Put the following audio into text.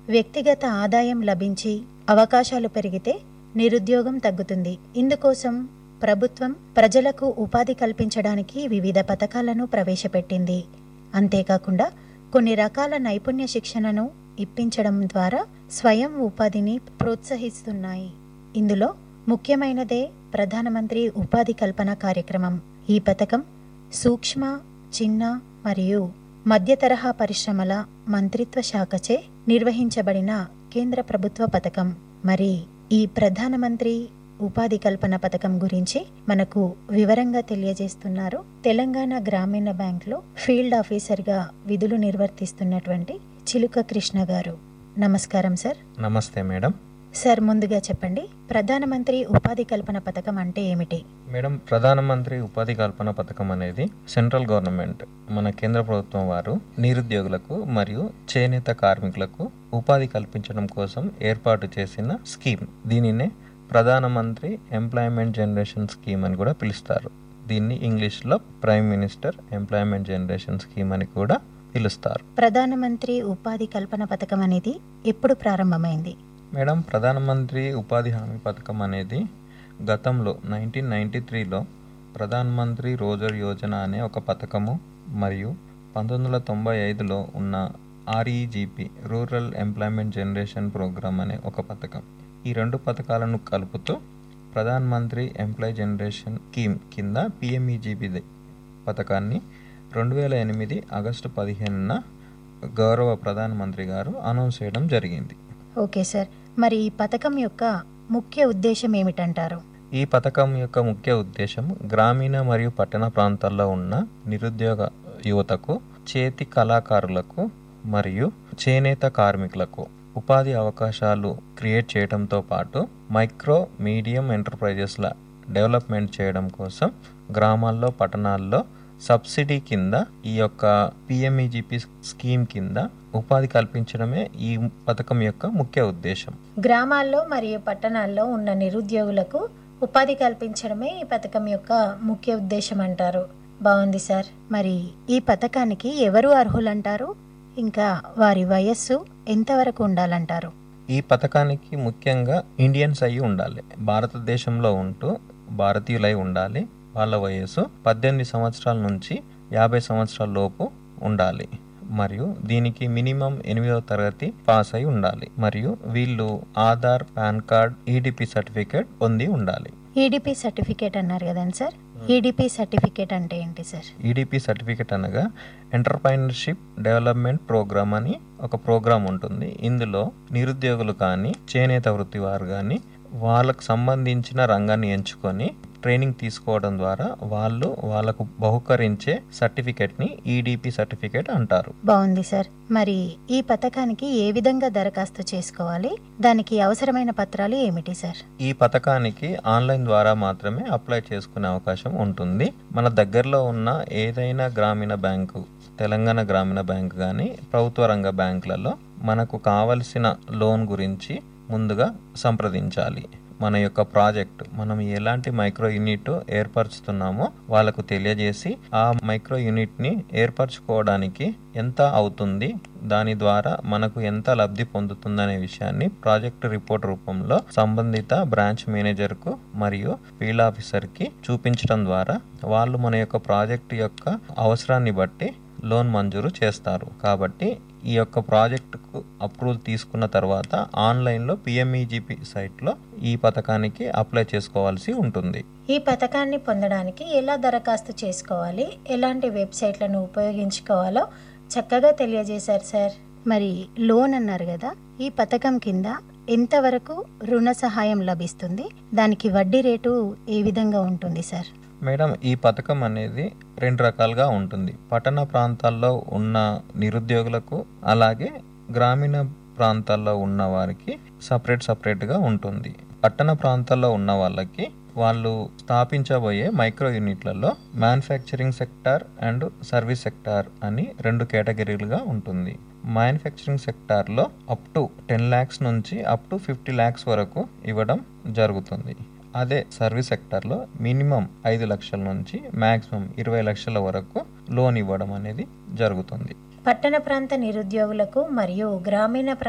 వ్యక్తిగత ఆదాయం లభించి అవకాశాలు పెరిగితే నిరుద్యోగం తగ్గుతుంది ఇందుకోసం ప్రభుత్వం ప్రజలకు ఉపాధి కల్పించడానికి వివిధ పథకాలను ప్రవేశపెట్టింది అంతేకాకుండా కొన్ని రకాల నైపుణ్య శిక్షణను ఇప్పించడం ద్వారా స్వయం ఉపాధిని ప్రోత్సహిస్తున్నాయి ఇందులో ముఖ్యమైనదే ప్రధానమంత్రి ఉపాధి కల్పన కార్యక్రమం ఈ పథకం సూక్ష్మ చిన్న మరియు మధ్య తరహా పరిశ్రమల మంత్రిత్వ శాఖచే నిర్వహించబడిన కేంద్ర ప్రభుత్వ పథకం మరి ఈ ప్రధానమంత్రి ఉపాధి కల్పన పథకం గురించి మనకు వివరంగా తెలియజేస్తున్నారు తెలంగాణ గ్రామీణ బ్యాంక్లో ఫీల్డ్ ఆఫీసర్గా విధులు నిర్వర్తిస్తున్నటువంటి చిలుక కృష్ణ గారు నమస్కారం సార్ నమస్తే మేడం సార్ ముందుగా చెప్పండి ప్రధానమంత్రి ఉపాధి కల్పన పథకం అంటే ఏమిటి మేడం ప్రధానమంత్రి ఉపాధి కల్పన పథకం అనేది సెంట్రల్ గవర్నమెంట్ మన కేంద్ర ప్రభుత్వం వారు నిరుద్యోగులకు మరియు చేనేత కార్మికులకు ఉపాధి కల్పించడం కోసం ఏర్పాటు చేసిన స్కీమ్ దీనినే ప్రధానమంత్రి ఎంప్లాయ్మెంట్ జనరేషన్ స్కీమ్ అని కూడా పిలుస్తారు దీన్ని ఇంగ్లీష్లో prime minister employment generation scheme అని కూడా పిలుస్తారు ప్రధానమంత్రి ఉపాధి కల్పన పథకం అనేది ఎప్పుడు ప్రారంభమైంది మేడం ప్రధానమంత్రి ఉపాధి హామీ పథకం అనేది గతంలో నైన్టీన్ నైంటీ త్రీలో ప్రధాన్ మంత్రి రోజర్ యోజన అనే ఒక పథకము మరియు పంతొమ్మిది వందల తొంభై ఐదులో ఉన్న REGP rural employment generation programme అనే ఒక పథకం ఈ రెండు పథకాలను కలుపుతూ Pradhan Mantri employ generation scheme కింద పిఎంఈజీపీ పథకాన్ని రెండు వేల ఎనిమిది ఆగస్టు పదిహేనున గౌరవ ప్రధానమంత్రి గారు అనౌన్స్ చేయడం జరిగింది ఓకే సార్ మరి ఈ పథకం యొక్క ముఖ్య ఉద్దేశం ఏమిటంటారు ఈ పథకం యొక్క ముఖ్య ఉద్దేశం గ్రామీణ మరియు పట్టణ ప్రాంతాల్లో ఉన్న నిరుద్యోగ యువతకు చేతి కళాకారులకు మరియు చేనేత కార్మికులకు ఉపాధి అవకాశాలు క్రియేట్ చేయడంతో పాటు మైక్రో మీడియం ఎంటర్ప్రైజెస్ల డెవలప్మెంట్ చేయడం కోసం గ్రామాల్లో పట్టణాల్లో సబ్సిడీ కింద ఈ యొక్క పిఎంఈజిపి స్కీమ్ కింద ఉపాధి కల్పించడమే ఈ పథకం యొక్క ముఖ్య ఉద్దేశం గ్రామాల్లో మరియు పట్టణాల్లో ఉన్న నిరుద్యోగులకు ఉపాధి కల్పించడమే ఈ పథకం యొక్క ముఖ్య ఉద్దేశం అంటారు బాగుంది సార్ మరి ఈ పథకానికి ఎవరు అర్హులంటారు ఇంకా వారి వయస్సు ఎంతవరకు ఉండాలంటారు ఈ పథకానికి ముఖ్యంగా ఇండియన్స్ అయి ఉండాలి భారతదేశంలో ఉంటూ భారతీయులై ఉండాలి వాళ్ళ వయస్సు పద్దెనిమిది సంవత్సరాల నుంచి యాభై సంవత్సరాల లోపు ఉండాలి మరియు దీనికి మినిమం ఎనిమిదవ తరగతి పాస్ అయి ఉండాలి మరియు వీళ్ళు Aadhaar PAN card EDP certificate పొంది ఉండాలి ఈడిపి సర్టిఫికేట్ అన్నారు కదండి సార్ ఈడిపి సర్టిఫికేట్ అంటే ఏంటి సార్ ఈడిపి సర్టిఫికేట్ అనగా ఎంటర్ప్రైనర్షిప్ డెవలప్మెంట్ ప్రోగ్రామ్ అని ఒక ప్రోగ్రామ్ ఉంటుంది ఇందులో నిరుద్యోగులు కానీ చేనేత వృత్తి వారు కానీ వాళ్ళకు సంబంధించిన రంగాన్ని ఎంచుకొని ట్రైనింగ్ తీసుకోవడం ద్వారా వాళ్ళు వాళ్ళకు బహుకరించే సర్టిఫికేట్ని ఈడిపి సర్టిఫికేట్ అంటారు బాగుంది సార్ మరి ఈ పథకానికి ఏ విధంగా దరఖాస్తు చేసుకోవాలి దానికి అవసరమైన పత్రాలు ఏమిటి సార్ ఈ పథకానికి ఆన్లైన్ ద్వారా మాత్రమే అప్లై చేసుకునే అవకాశం ఉంటుంది మన దగ్గరలో ఉన్న ఏదైనా గ్రామీణ బ్యాంకు తెలంగాణ గ్రామీణ బ్యాంక్ కానీ ప్రభుత్వ రంగ బ్యాంకులలో మనకు కావలసిన లోన్ గురించి ముందుగా సంప్రదించాలి మన యొక్క ప్రాజెక్ట్ మనం ఎలాంటి మైక్రో యూనిట్ ఏర్పరచుతున్నామో వాళ్ళకు తెలియజేసి ఆ మైక్రో యూనిట్ని ఏర్పరచుకోవడానికి ఎంత అవుతుంది దాని ద్వారా మనకు ఎంత లబ్ధి పొందుతుందనే విషయాన్ని ప్రాజెక్ట్ రిపోర్ట్ రూపంలో సంబంధిత బ్రాంచ్ మేనేజర్కు మరియు ఫీల్డ్ ఆఫీసర్కి చూపించడం ద్వారా వాళ్ళు మన యొక్క ప్రాజెక్ట్ యొక్క అవసరాన్ని బట్టి లోన్ మంజూరు చేస్తారు కాబట్టి ఈ యొక్క ప్రాజెక్టుకు అప్రూవల్ తీసుకున్న తర్వాత ఆన్లైన్లో పిఎంఈజిపి సైట్లో ఈ పథకానికి అప్లై చేసుకోవాల్సి ఉంటుంది ఈ పథకాన్ని పొందడానికి ఎలా దరఖాస్తు చేసుకోవాలి ఎలాంటి వెబ్సైట్లను ఉపయోగించుకోవాలో చక్కగా తెలియజేశారు సార్ మరి లోన్ అన్నారు కదా ఈ పథకం కింద ఎంతవరకు రుణ సహాయం లభిస్తుంది దానికి వడ్డీ రేటు ఏ విధంగా ఉంటుంది సార్ మేడం ఈ పథకం అనేది రెండు రకాలుగా ఉంటుంది పట్టణ ప్రాంతాల్లో ఉన్న నిరుద్యోగులకు అలాగే గ్రామీణ ప్రాంతాల్లో ఉన్న వారికి సపరేట్ సపరేట్గా ఉంటుంది పట్టణ ప్రాంతాల్లో ఉన్న వాళ్ళకి వాళ్ళు స్థాపించబోయే మైక్రో యూనిట్లలో manufacturing sector and service sector అని రెండు కేటగిరీలుగా ఉంటుంది మ్యానుఫ్యాక్చరింగ్ సెక్టార్లో అప్ టు టెన్ ల్యాక్స్ నుంచి అప్ టు ఫిఫ్టీ ల్యాక్స్ వరకు ఇవ్వడం జరుగుతుంది అదే సర్వీస్ సెక్టార్లో మినిమం ఐదు లక్షల నుంచి మ్యాక్సిమం ఇరవై లక్షల వరకు లోన్ ఇవ్వడం అనేది జరుగుతుంది పట్టణ ప్రాంత నిరుద్యోగులకు మరియు గ్రామీణ